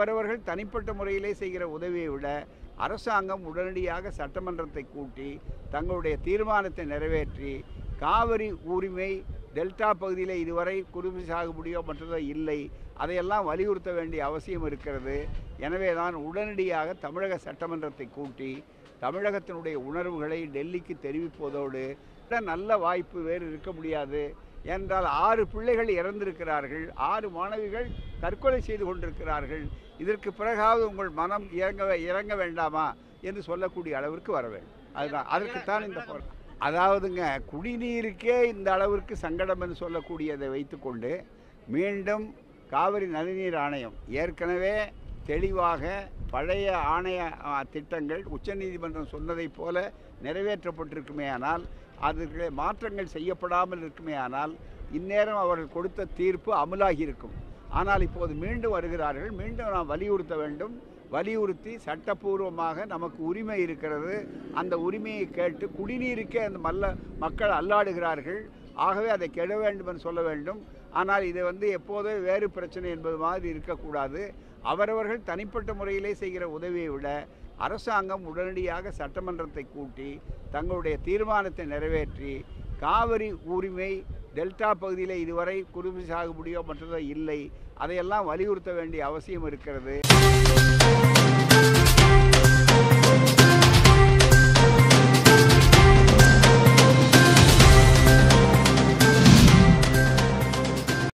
அவரவர்கள் தனிப்பட்ட முறையிலே செய்கிற உதவியை விட அரசாங்கம் உடனடியாக சட்டமன்றத்தை கூட்டி தங்களுடைய தீர்மானத்தை நிறைவேற்றி காவிரி உரிமை டெல்டா பகுதியில் இதுவரை குறும்பு சாகுபடியோ மற்றதோ இல்லை அதையெல்லாம் வலியுறுத்த வேண்டிய அவசியம் இருக்கிறது எனவே தான் உடனடியாக தமிழக சட்டமன்றத்தை கூட்டி தமிழகத்தினுடைய உணர்வுகளை டெல்லிக்கு தெரிவிப்பதோடு விட நல்ல வாய்ப்பு வேறு இருக்க முடியாது என்றால் ஆறு பிள்ளைகள் இறந்திருக்கிறார்கள் ஆறு மாணவிகள் தற்கொலை செய்து கொண்டிருக்கிறார்கள் இதற்கு பிறகாவது உங்கள் மனம் இறங்க இறங்க வேண்டாமா என்று சொல்லக்கூடிய அளவிற்கு வர வேண்டும் அதுதான் அதற்குத்தான் இந்த போராட்டம் அதாவதுங்க குடிநீருக்கே இந்த அளவிற்கு சங்கடம் என்று சொல்லக்கூடியதை வைத்துக்கொண்டு மீண்டும் காவிரி நதிநீர் ஆணையம் ஏற்கனவே தெளிவாக பழைய ஆணைய ஆ, திட்டங்கள் உச்சநீதிமன்றம் சொன்னதைப் போல நிறைவேற்றப்பட்டிருக்குமே ஆனால் அதற்கு மாற்றங்கள் செய்யப்படாமல் இருக்குமே ஆனால் இந்நேரம் அவர்கள் கொடுத்த தீர்ப்பு அமலாகி இருக்கும் ஆனால் இப்போது மீண்டும் வருகிறார்கள் மீண்டும் நாம் வலியுறுத்த வேண்டும் வலியுறுத்தி சட்டப்பூர்வமாக நமக்கு உரிமை இருக்கிறது அந்த உரிமையை கேட்டு குடிநீருக்கே அந்த மல்ல மக்கள் அல்லாடுகிறார்கள் ஆகவே அதை கெட வேண்டும் என்று சொல்ல வேண்டும் ஆனால் இது வந்து எப்போதோ வேறு பிரச்சனை என்பது மாதிரி இருக்கக்கூடாது அவரவர்கள் தனிப்பட்ட முறையிலே செய்கிற உதவியை விட அரசாங்கம் உடனடியாக சட்டமன்றத்தை கூட்டி தங்களுடைய தீர்மானத்தை நிறைவேற்றி காவிரி உரிமை டெல்டா பகுதியில் இதுவரை குறும்பு சாகுபடியோ மற்றதோ இல்லை அதையெல்லாம் வலியுறுத்த வேண்டிய அவசியம் இருக்கிறது